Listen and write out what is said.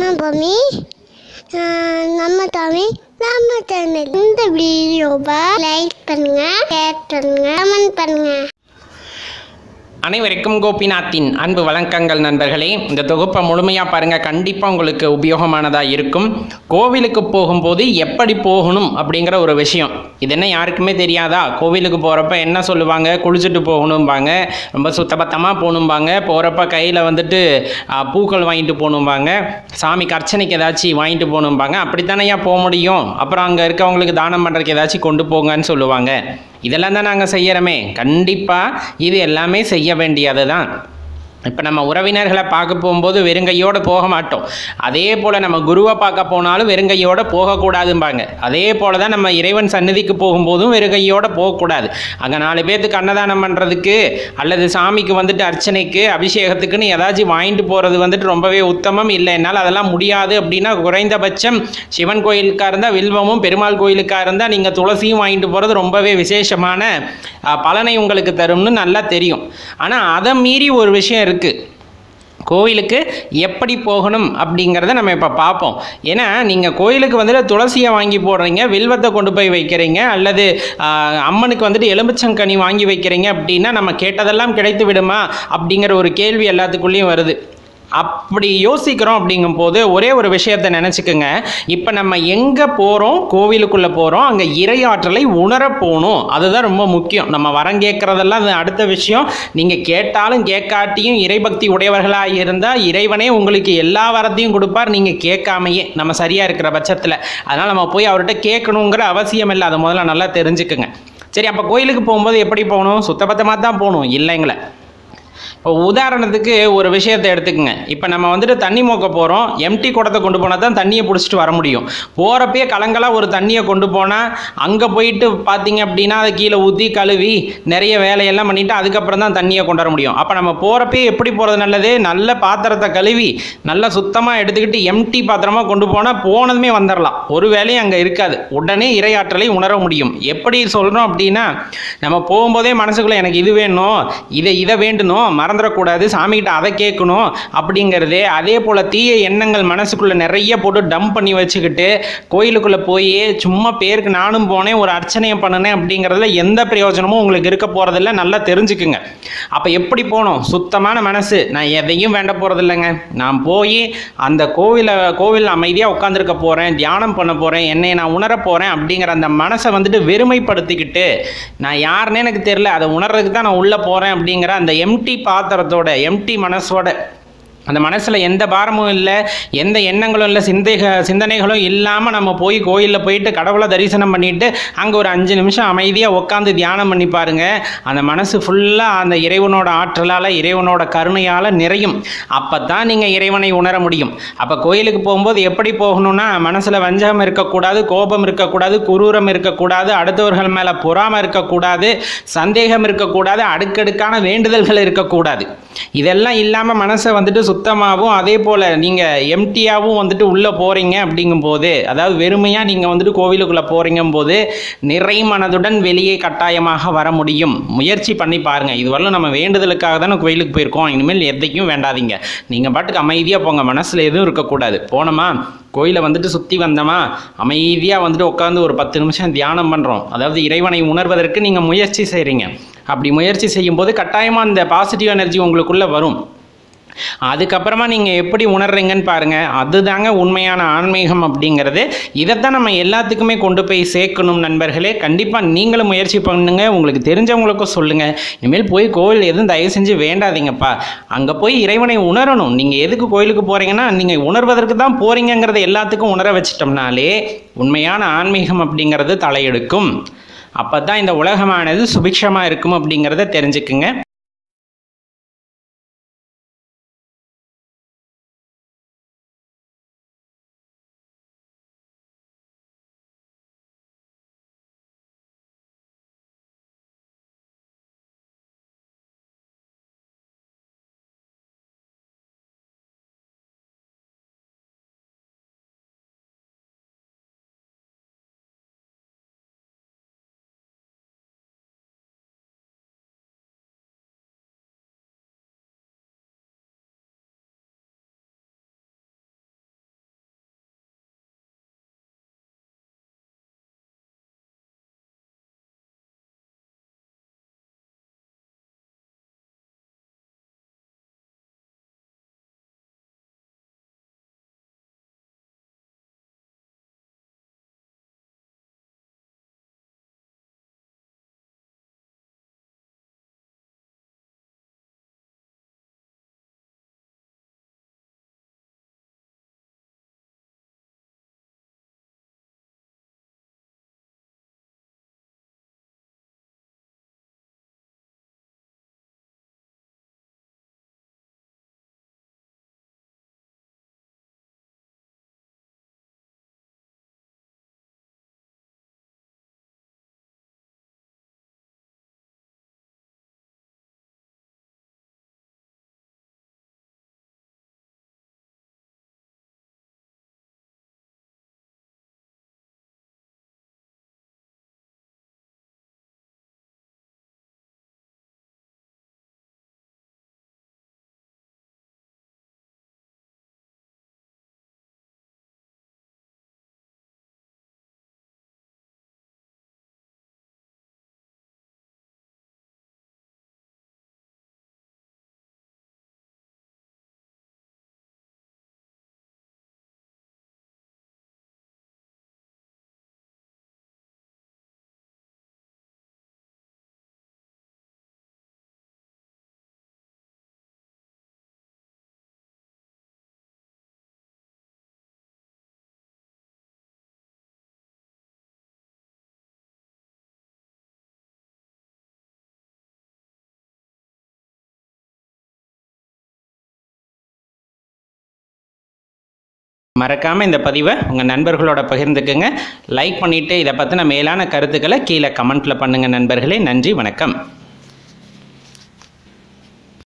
நான் பொம்மி நம்ம தமிழ் நம்ம சேனல் இந்த வீடியோவை லைக் பண்ணுங்க ஷேர் பண்ணுங்க கமெண்ட் பண்ணுங்க அனைவருக்கும் கோபிநாத்தின் அன்பு வணக்கங்கள் நண்பர்களே இந்த தொகுப்பை முழுமையாக பாருங்கள் கண்டிப்பாக உங்களுக்கு உபயோகமானதாக இருக்கும் கோவிலுக்கு போகும்போது எப்படி போகணும் அப்படிங்கிற ஒரு விஷயம் இது என்ன யாருக்குமே தெரியாதா கோவிலுக்கு போகிறப்ப என்ன சொல்லுவாங்க குளிச்சுட்டு போகணும்பாங்க ரொம்ப சுத்தபத்தமாக போகணும்பாங்க போகிறப்ப கையில் வந்துட்டு ஆ, பூக்கள் வாங்கிட்டு போகணும்பாங்க சாமிக்கு அர்ச்சனைக்கு ஏதாச்சும் வாங்கிட்டு போகணும்பாங்க அப்படித்தானே ஏன் போக முடியும் அப்புறம் அங்கே இருக்கவங்களுக்கு தானம் பண்ணுறதுக்கு ஏதாச்சும் கொண்டு போங்கன்னு சொல்லுவாங்க இதெல்லாம் தான் நாங்கள் செய்கிறோமே கண்டிப்பாக இது எல்லாமே செய்ய வேண்டியது தான் இப்போ நம்ம உறவினர்களை பார்க்க போகும்போது வெறுங்கையோடு போக மாட்டோம் அதே போல் நம்ம குருவை பார்க்க போனாலும் வெறுங்கையோடு போகக்கூடாதும்பாங்க அதே போல் தான் நம்ம இறைவன் சந்நிதிக்கு போகும்போதும் வெறுங்கையோடு போகக்கூடாது அங்கே நாலு பேர்த்துக்கு அன்னதானம் பண்ணுறதுக்கு அல்லது சாமிக்கு வந்துட்டு அர்ச்சனைக்கு அபிஷேகத்துக்குன்னு ஏதாச்சும் வாங்கிட்டு போகிறது வந்துட்டு ரொம்பவே உத்தமம் இல்லை என்னால் அதெல்லாம் முடியாது அப்படின்னா குறைந்தபட்சம் சிவன் கோயிலுக்காக இருந்தால் வில்வமும் பெருமாள் கோயிலுக்காக இருந்தால் நீங்கள் துளசியும் வாங்கிட்டு போகிறது ரொம்பவே விசேஷமான அஹ், பலனை உங்களுக்கு தரும்னு நல்லா தெரியும் ஆனால் அதை மீறி ஒரு விஷயம் இருக்குது கோயிலுக்கு எப்படி போகணும் அப்படிங்கிறத நம்ம இப்போ பார்ப்போம் ஏன்னா நீங்கள் கோயிலுக்கு வந்துட்டு துளசியை வாங்கி போடுறீங்க வில்வத்தை கொண்டு போய் வைக்கிறீங்க அல்லது ஆஹ், அம்மனுக்கு வந்துட்டு எலுமிச்சங்கனி வாங்கி வைக்கிறீங்க அப்படின்னா நம்ம கேட்டதெல்லாம் கிடைத்து விடுமா அப்படிங்கிற ஒரு கேள்வி எல்லாத்துக்குள்ளேயும் வருது அப்படி யோசிக்கிறோம் அப்படிங்கும்போது ஒரே ஒரு விஷயத்தை நினச்சிக்கோங்க இப்போ நம்ம எங்கே போகிறோம் கோவிலுக்குள்ளே போகிறோம் அங்கே இறையாற்றலை உணர போகணும் அதுதான் ரொம்ப முக்கியம் நம்ம வரம் கேட்குறதெல்லாம் அது அடுத்த விஷயம் நீங்கள் கேட்டாலும் கேட்காட்டியும் இறைபக்தி உடையவர்களாக இருந்தால் இறைவனே உங்களுக்கு எல்லா வரத்தையும் கொடுப்பார் நீங்கள் கேட்காமையே நம்ம சரியாக இருக்கிற பட்சத்தில் அதனால் நம்ம போய் அவர்கிட்ட கேட்கணுங்கிற அவசியம் இல்லை அதை முதல்ல நல்லா தெரிஞ்சுக்குங்க சரி அப்போ கோயிலுக்கு போகும்போது எப்படி போகணும் சுத்தபத்தமாக தான் போகணும் இல்லைங்களே இப்போ உதாரணத்துக்கு ஒரு விஷயத்தை எடுத்துக்கங்க இப்போ நம்ம வந்துட்டு தண்ணி மோக்க போகிறோம் எம்டி குடத்தை கொண்டு போனால் தான் தண்ணியை பிடிச்சிட்டு வர முடியும் போகிறப்பயே கலங்கலாக ஒரு தண்ணியை கொண்டு போனால் அங்கே போயிட்டு பார்த்தீங்க அப்படின்னா அதை கீழே ஊற்றி கழுவி நிறைய வேலையெல்லாம் பண்ணிவிட்டு அதுக்கப்புறம் தான் தண்ணியை கொண்டு வர முடியும் அப்போ நம்ம போகிறப்பயே எப்படி போகிறது நல்லது நல்ல பாத்திரத்தை கழுவி நல்லா சுத்தமாக எடுத்துக்கிட்டு எம்டி பாத்திரமாக கொண்டு போனால் போனதுமே வந்துடலாம் ஒரு வேலையும் அங்கே இருக்காது உடனே இரையாற்றலை உணர முடியும் எப்படி சொல்கிறோம் அப்படின்னா நம்ம போகும்போதே மனசுக்குள்ளே எனக்கு இது வேணும் இதை இதை வேண்டணும் மறந்துடக்கூடாது சாமிகிட்ட அதை கேட்கணும் அப்படிங்கிறதே அதே போல் தீய எண்ணங்கள் மனசுக்குள்ளே நிறைய போட்டு டம்ப் பண்ணி வச்சுக்கிட்டு கோயிலுக்குள்ளே போய் சும்மா பேருக்கு நானும் போனேன் ஒரு அர்ச்சனையை பண்ணினேன் அப்படிங்கிறதுல எந்த பிரயோஜனமும் உங்களுக்கு இருக்க போகிறதில்ல நல்லா தெரிஞ்சுக்குங்க அப்போ எப்படி போகணும் சுத்தமான மனசு நான் எதையும் வேண்ட போகிறதில்லைங்க நான் போய் அந்த கோவிலை கோவில் அமைதியாக உட்காந்துருக்க போகிறேன் தியானம் பண்ண போகிறேன் என்னை நான் உணர போகிறேன் அப்படிங்கிற அந்த மனசை வந்துட்டு வெறுமைப்படுத்திக்கிட்டு நான் யாருன்னே எனக்கு தெரியல அதை உணர்றதுக்கு தான் நான் உள்ளே போகிறேன் அப்படிங்கிற அந்த எம்டி பாத்திரத்தோட எம்டி மனசோட அந்த மனசில் எந்த பாரமும் இல்லை எந்த எண்ணங்களும் இல்லை சிந்தைக சிந்தனைகளும் இல்லாமல் நம்ம போய் கோயிலில் போயிட்டு கடவுளை தரிசனம் பண்ணிட்டு அங்கே ஒரு அஞ்சு நிமிஷம் அமைதியாக உட்காந்து தியானம் பண்ணி பாருங்க அந்த மனசு ஃபுல்லாக அந்த இறைவனோட ஆற்றலால் இறைவனோட கருணையால் நிறையும் அப்போ தான் நீங்கள் இறைவனை உணர முடியும் அப்போ கோயிலுக்கு போகும்போது எப்படி போகணும்னா மனசில் வஞ்சகம் இருக்கக்கூடாது கோபம் இருக்கக்கூடாது குரூரம் இருக்கக்கூடாது அடுத்தவர்கள் மேலே பொறாமை இருக்கக்கூடாது சந்தேகம் இருக்கக்கூடாது அடுக்கடுக்கான வேண்டுதல்கள் இருக்கக்கூடாது இதெல்லாம் இல்லாமல் மனசை வந்துட்டு சுத்தமாகவும் அதே போல் நீங்கள் எம்டியாகவும் வந்துட்டு உள்ளே போகிறீங்க அப்படிங்கும்போது அதாவது வெறுமையாக நீங்கள் வந்துட்டு கோவிலுக்குள்ளே போகிறீங்கும் போது நிறை மனதுடன் வெளியே கட்டாயமாக வர முடியும் முயற்சி பண்ணி பாருங்கள் இதுவரையிலும் நம்ம வேண்டுதலுக்காக தானே கோயிலுக்கு போயிருக்கோம் இனிமேல் எதையும் வேண்டாதீங்க நீங்கள் பாட்டுக்கு அமைதியாக போங்க மனசில் எதுவும் இருக்கக்கூடாது போனோமா கோயிலை வந்துட்டு சுற்றி வந்தோமா அமைதியாக வந்துட்டு உட்காந்து ஒரு பத்து நிமிஷம் தியானம் பண்ணுறோம் அதாவது இறைவனை உணர்வதற்கு நீங்கள் முயற்சி செய்கிறீங்க அப்படி முயற்சி செய்யும்போது கட்டாயமாக அந்த பாசிட்டிவ் எனர்ஜி உங்களுக்குள்ளே வரும் அதுக்கப்புறமா நீங்கள் எப்படி உணர்றீங்கன்னு பாருங்கள் அதுதாங்க உண்மையான ஆன்மீகம் அப்படிங்கிறது இதைத்தான் நம்ம எல்லாத்துக்குமே கொண்டு போய் சேர்க்கணும் நண்பர்களே கண்டிப்பாக நீங்களும் முயற்சி பண்ணுங்க உங்களுக்கு தெரிஞ்சவங்களுக்கும் சொல்லுங்கள் இனிமேல் போய் கோவில் எதுவும் தயவு செஞ்சு வேண்டாதீங்கப்பா அங்கே போய் இறைவனை உணரணும் நீங்கள் எதுக்கு கோயிலுக்கு போகிறீங்கன்னா நீங்கள் உணர்வதற்கு தான் போகிறீங்கிறத எல்லாத்துக்கும் உணர வச்சிட்டோம்னாலே உண்மையான ஆன்மீகம் அப்படிங்கிறது தலையெடுக்கும் அப்போ தான் இந்த உலகமானது சுபிக்ஷமாக இருக்கும் அப்படிங்கிறத தெரிஞ்சுக்குங்க மறக்காமல் இந்த பதிவை உங்கள் நண்பர்களோட பகிர்ந்துக்குங்க லைக் பண்ணிவிட்டு இதை பற்றின மேலான கருத்துக்களை கீழே கமெண்ட்டில் பண்ணுங்கள் நண்பர்களே நன்றி வணக்கம்